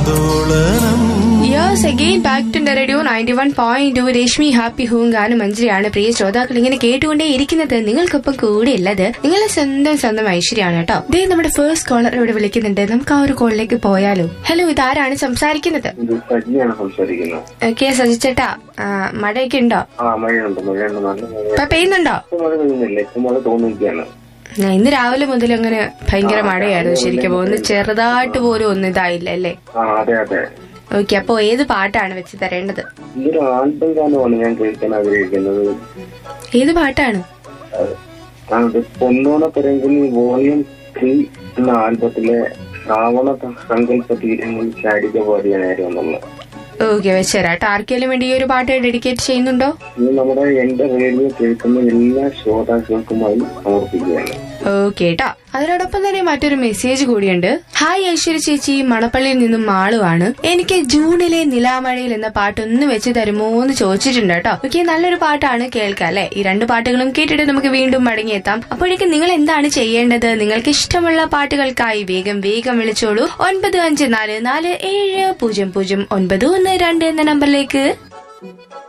ആന്തോളനം years again back to radio ninety one point two Rashmi happy ഹൂം ഗാനം മഞ്ജരിയാണ് പ്രിയ ശ്രോതാക്കൾ ഇങ്ങനെ കേട്ടുകൊണ്ടേ ഇരിക്കുന്നത് നിങ്ങൾക്കൊപ്പം കൂടെ ഉള്ളത് നിങ്ങളെ സ്വന്തം സ്വന്തം ഐശ്വര്യാണ് കേട്ടോ ദേ നമ്മുടെ ഫസ്റ്റ് കോളർ ഇവിടെ വിളിക്കുന്നുണ്ട് നമുക്ക് ആ ഒരു കോളിലേക്ക് പോയാലോ ഹലോ ഇതാരാണ് സംസാരിക്കുന്നത് ഇത് സജിയാണ് സംസാരിക്കുന്നത് ഓക്കെ സജിച്ചേട്ടാ ആ, മഴയൊക്കെ ഉണ്ടോ ആ മഴയുണ്ട് മഴയുണ്ട് നല്ല മഴ ഇപ്പൊ പെയ്യുന്നുണ്ടോ ഇപ്പൊ മഴ പെയ്യുന്നില്ല ഇപ്പൊ മഴ തോന്നിയിരിക്കുകയാണ് ആ, ഇന്ന് രാവിലെ മുതൽ അങ്ങനെ ഭയങ്കര മഴയായിരുന്നു ശരിക്കും ഒന്ന് ചെറുതായിട്ട് പോലും ഒന്നും ഇതായില്ല അല്ലേ ആ അതെ അതെ ഓക്കെ അപ്പൊ ഏത് പാട്ടാണ് വെച്ച് തരേണ്ടത് ഇതൊരു ആൽബം ഗാനമാണ് ഞാൻ കേൾക്കാൻ ആഗ്രഹിക്കുന്നത് ഏത് പാട്ടാണ് അത് പൊന്നോണപ്പെരെങ്കിൽ വോളിയം ത്രീ എന്ന ആൽബത്തിലെ ശ്രാവണ സങ്കല്പ തീരങ്ങൾ ചാടിക പാടിയാനായിരുന്നു എന്നുള്ളത് ഓക്കെ വെച്ചുതരാം കേട്ടോ ആർക്കെങ്കിലും വേണ്ടി ഈ ഒരു പാട്ട് ഡെഡിക്കേറ്റ് ചെയ്യുന്നുണ്ടോ ഇത് നമ്മുടെ എന്റെ റേഡിയോ കേൾക്കുന്ന എല്ലാ ശ്രോതാക്കൾക്കുമായി സമർപ്പിക്കുകയാണ് ഓക്കെ കേട്ടോ അതിനോടൊപ്പം തന്നെ മറ്റൊരു മെസ്സേജ് കൂടിയുണ്ട് ഹായ് ഐശ്വര്യ ചേച്ചി മണപ്പള്ളിയിൽ നിന്നും മാളുവാണ് എനിക്ക് ജൂണിലെ നിലാമഴയിൽ എന്ന പാട്ടൊന്ന് വെച്ച് തരുമോ എന്ന് ചോദിച്ചിട്ടുണ്ട് കേട്ടോ ഓക്കെ നല്ലൊരു പാട്ടാണ് കേൾക്കാം അല്ലെ ഈ രണ്ട് പാട്ടുകളും കേട്ടിട്ട് നമുക്ക് വീണ്ടും മടങ്ങിയെത്താം അപ്പോഴേക്കും നിങ്ങൾ എന്താണ് ചെയ്യേണ്ടത് നിങ്ങൾക്ക് ഇഷ്ടമുള്ള പാട്ടുകൾക്കായി വേഗം വേഗം വിളിച്ചോളൂ ഒൻപത് അഞ്ച് നാല് നാല് ഏഴ് പൂജ്യം പൂജ്യം ഒൻപത് ഒന്ന് രണ്ട് എന്ന നമ്പറിലേക്ക്